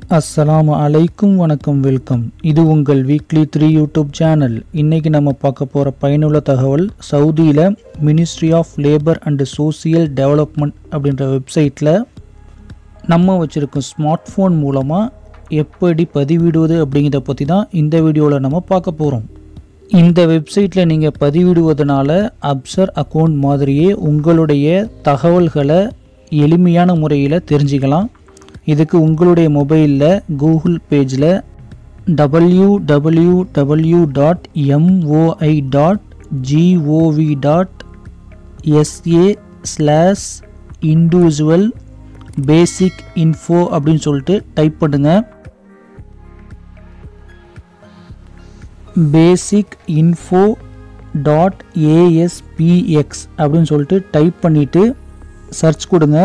அஸ்ஸலாமு அலைக்கும் வணக்கம் வெல்கம் இது உங்கள் வீக்லி த்ரீ யூடியூப் சேனல் இன்னைக்கு நம்ம பார்க்க போகிற பயனுள்ள தகவல் சவுதியில் ministry of labour and social development அப்படின்ற வெப்சைட்டில் நம்ம வச்சுருக்க ஸ்மார்ட் ஃபோன் மூலமாக எப்படி பதிவிடுவது அப்படிங்கிறத பற்றி தான் இந்த வீடியோவில் நம்ம பார்க்க போகிறோம் இந்த வெப்சைட்டில் நீங்கள் பதிவிடுவதனால அப்சர் அக்கௌண்ட் மாதிரியே உங்களுடைய தகவல்களை எளிமையான முறையில் தெரிஞ்சுக்கலாம் இதுக்கு உங்களுடைய மொபைலில் கூகுள் பேஜில் W W W dot MOI dot GOV dot SA slash individual basic info அப்படின்னு சொல்லிட்டு டைப் பண்ணுங்கள் பேசிக் இன்ஃபோ டாட் ஏஎஸ்பிஎக்ஸ் அப்படின்னு சொல்லிட்டு டைப் பண்ணிவிட்டு சர்ச் கொடுங்க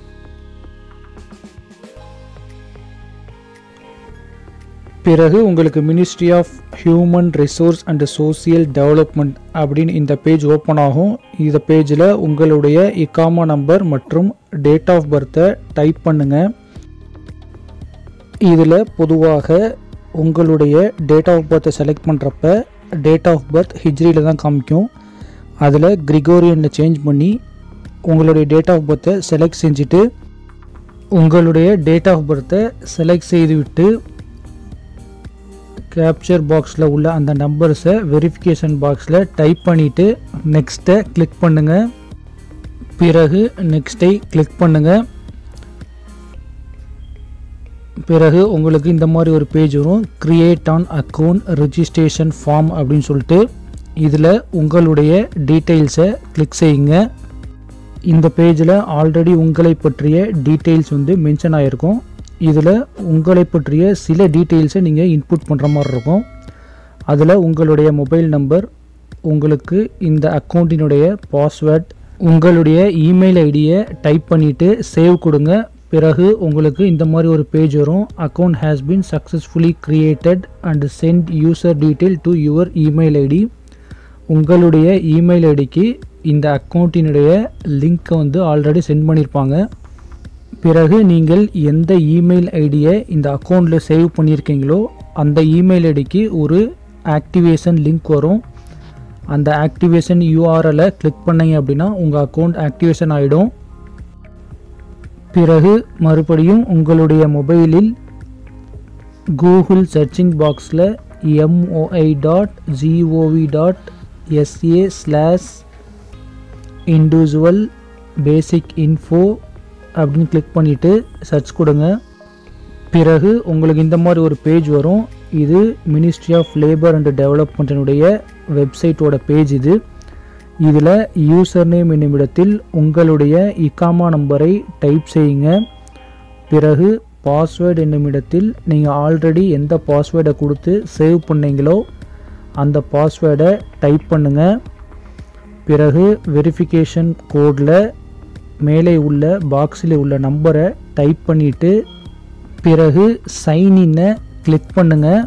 பிறகு உங்களுக்கு ministry of human resource and social development அப்படின்னு இந்த பேஜ் ஓப்பன் ஆகும் இந்த பேஜில் உங்களுடைய இக்காமா நம்பர் மற்றும் டேட் ஆஃப் பர்த்தை டைப் பண்ணுங்கள் இதில் பொதுவாக உங்களுடைய டேட் ஆஃப் பர்த்தை செலக்ட் பண்ணுறப்ப டேட் ஆஃப் பர்த் ஹிஜ்ரியில் தான் காமிக்கும் அதில் கிரிகோரியனில் சேஞ்ச் பண்ணி உங்களுடைய டேட் ஆஃப் பர்த்தை செலக்ட் செஞ்சுட்டு உங்களுடைய டேட் ஆஃப் பர்த்தை செலக்ட் செய்துவிட்டு கேப்சர் பாக்ஸில் உள்ள அந்த நம்பர்ஸை வெரிஃபிகேஷன் பாக்ஸில் டைப் பண்ணிவிட்டு நெக்ஸ்ட்டை கிளிக் பண்ணுங்கள் பிறகு நெக்ஸ்ட்டை கிளிக் பண்ணுங்கள் பிறகு உங்களுக்கு இந்த மாதிரி ஒரு பேஜ் வரும் create an account registration form அப்படின்னு சொல்லிட்டு இதில் உங்களுடைய டீட்டெயில்ஸை கிளிக் செய்யுங்க இந்த பேஜில் ஆல்ரெடி உங்களை பற்றிய டீட்டெயில்ஸ் வந்து மென்ஷன் ஆகிருக்கும் இதில் உங்களை பற்றிய சில டீட்டெயில்ஸை நீங்கள் இன்புட் பண்ணுற மாதிரி இருக்கும் அதில் உங்களுடைய மொபைல் நம்பர் உங்களுக்கு இந்த அக்கௌண்ட்டினுடைய பாஸ்வேர்ட் உங்களுடைய இமெயில் ஐடியை டைப் பண்ணிவிட்டு சேவ் கொடுங்க பிறகு உங்களுக்கு இந்த மாதிரி ஒரு பேஜ் வரும் account has been successfully created and sent user detail to your email ID உங்களுடைய இமெயில் ஐடிக்கு இந்த அக்கௌண்ட்டினுடைய லிங்க்கை வந்து ஆல்ரெடி சென்ட் பண்ணியிருப்பாங்க பிறகு நீங்கள் எந்த இமெயில் ஐடியை இந்த அக்கௌண்ட்டில் சேவ் பண்ணியிருக்கீங்களோ அந்த இமெயில் ஐடிக்கு ஒரு ஆக்டிவேஷன் லிங்க் வரும் அந்த ஆக்டிவேஷன் யூஆர்எலை கிளிக் பண்ணீங்க அப்படின்னா உங்கள் அக்கௌண்ட் ஆக்டிவேஷன் ஆகிடும் பிறகு மறுபடியும் உங்களுடைய மொபைலில் கூகுள் சர்ச்சிங் பாக்ஸில் MOI dot GOV dot SA slash individual basic info அப்படின்னு கிளிக் பண்ணிவிட்டு சர்ச் கொடுங்க பிறகு உங்களுக்கு இந்த மாதிரி ஒரு பேஜ் வரும் இது மினிஸ்ட்ரி ஆஃப் லேபர் அண்ட் டெவலப்மெண்ட்டினுடைய வெப்சைட்டோட பேஜ் இது இதில் யூசர் நேம் என்னும் இடத்தில் உங்களுடைய இக்காமா நம்பரை டைப் செய்யுங்க பிறகு பாஸ்வேர்டு என்னும் இடத்தில் நீங்கள் ஆல்ரெடி எந்த பாஸ்வேர்டை கொடுத்து சேவ் பண்ணீங்களோ அந்த பாஸ்வேர்டை டைப் பண்ணுங்கள் பிறகு வெரிஃபிகேஷன் கோடில் மேலே உள்ள பாக்ஸில் உள்ள நம்பரை டைப் பண்ணிவிட்டு பிறகு சைன்இன்னை கிளிக் பண்ணுங்கள்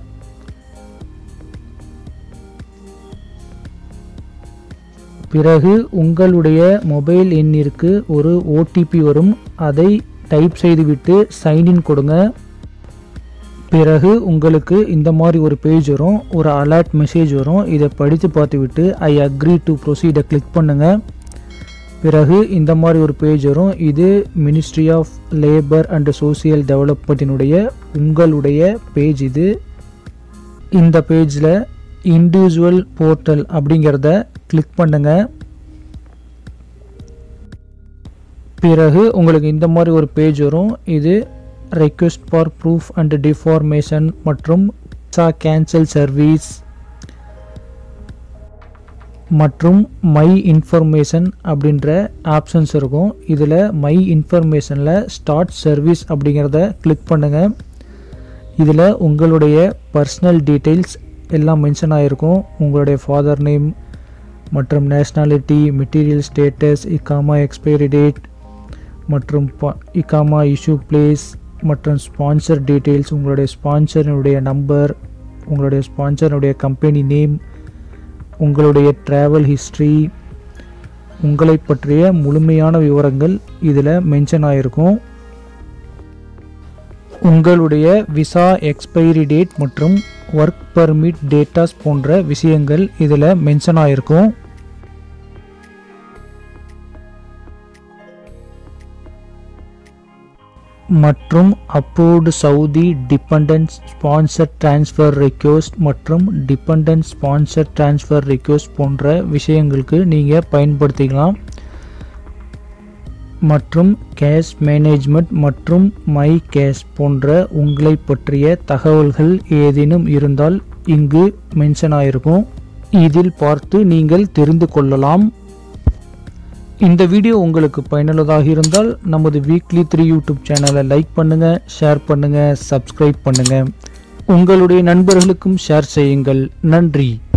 பிறகு உங்களுடைய மொபைல் எண்ணிற்கு ஒரு ஓடிபி வரும் அதை டைப் செய்துவிட்டு சைன்இன் கொடுங்க பிறகு உங்களுக்கு இந்த மாதிரி ஒரு பேஜ் வரும் ஒரு அலர்ட் மெசேஜ் வரும் இதை படித்து பார்த்துவிட்டு ஐ அக்ரி டு ப்ரொசீடை கிளிக் பண்ணுங்கள் பிறகு இந்த மாதிரி ஒரு பேஜ் வரும் இது ministry of labour and social டெவலப்மெண்ட்டினுடைய உங்களுடைய பேஜ் இது இந்த பேஜில் இண்டிவிஜுவல் போர்ட்டல் அப்படிங்கிறத கிளிக் பண்ணுங்க பிறகு உங்களுக்கு இந்த மாதிரி ஒரு பேஜ் வரும் இது ரெக்வெஸ்ட் ஃபார் ப்ரூஃப் அண்ட் டிஃபார்மேஷன் மற்றும் கேன்சல் சர்வீஸ் மற்றும் மை இன்ஃபர்மேஷன் அப்படின்ற ஆப்ஷன்ஸ் இருக்கும் இதில் மை இன்ஃபர்மேஷனில் ஸ்டார்ட் சர்வீஸ் அப்படிங்கிறத கிளிக் பண்ணுங்கள் இதில் உங்களுடைய பர்சனல் டீட்டெயில்ஸ் எல்லாம் மென்ஷன் ஆகிருக்கும் உங்களுடைய ஃபாதர் நேம் மற்றும் நேஷ்னாலிட்டி மெட்டீரியல் ஸ்டேட்டஸ் இக்காமா எக்ஸ்பைரி டேட் மற்றும் இக்காமா இஷ்யூ பிளேஸ் மற்றும் ஸ்பான்சர் டீட்டெயில்ஸ் உங்களுடைய ஸ்பான்சரினுடைய நம்பர் உங்களுடைய ஸ்பான்சருடைய கம்பெனி நேம் உங்களுடைய ட்ராவல் ஹிஸ்ட்ரி உங்களை பற்றிய முழுமையான விவரங்கள் இதில் மென்ஷன் ஆகிருக்கும் உங்களுடைய விசா எக்ஸ்பைரி டேட் மற்றும் ஒர்க் பர்மிட் டேட்டாஸ் போன்ற விஷயங்கள் இதில் மென்ஷன் ஆகிருக்கும் மற்றும் அப்போர்டு Saudi dependent sponsor transfer request மற்றும் டிபெண்டன்ட் ஸ்பான்சர் ட்ரான்ஸ்ஃபர் ரெக்வஸ்ட் போன்ற விஷயங்களுக்கு நீங்கள் பயன்படுத்திக்கலாம் மற்றும் கேஷ் மேனேஜ்மெண்ட் மற்றும் மை கேஷ் போன்ற உங்களை பற்றிய தகவல்கள் ஏதேனும் இருந்தால் இங்கு மென்ஷன் ஆகிருக்கும் இதில் பார்த்து நீங்கள் தெரிந்து கொள்ளலாம் இந்த வீடியோ உங்களுக்கு பயனுள்ளதாக இருந்தால் நமது வீக்லி த்ரீ யூடியூப் சேனலை லைக் பண்ணுங்கள் ஷேர் பண்ணுங்கள் சப்ஸ்கிரைப் பண்ணுங்கள் உங்களுடைய நண்பர்களுக்கும் ஷேர் செய்யுங்கள் நன்றி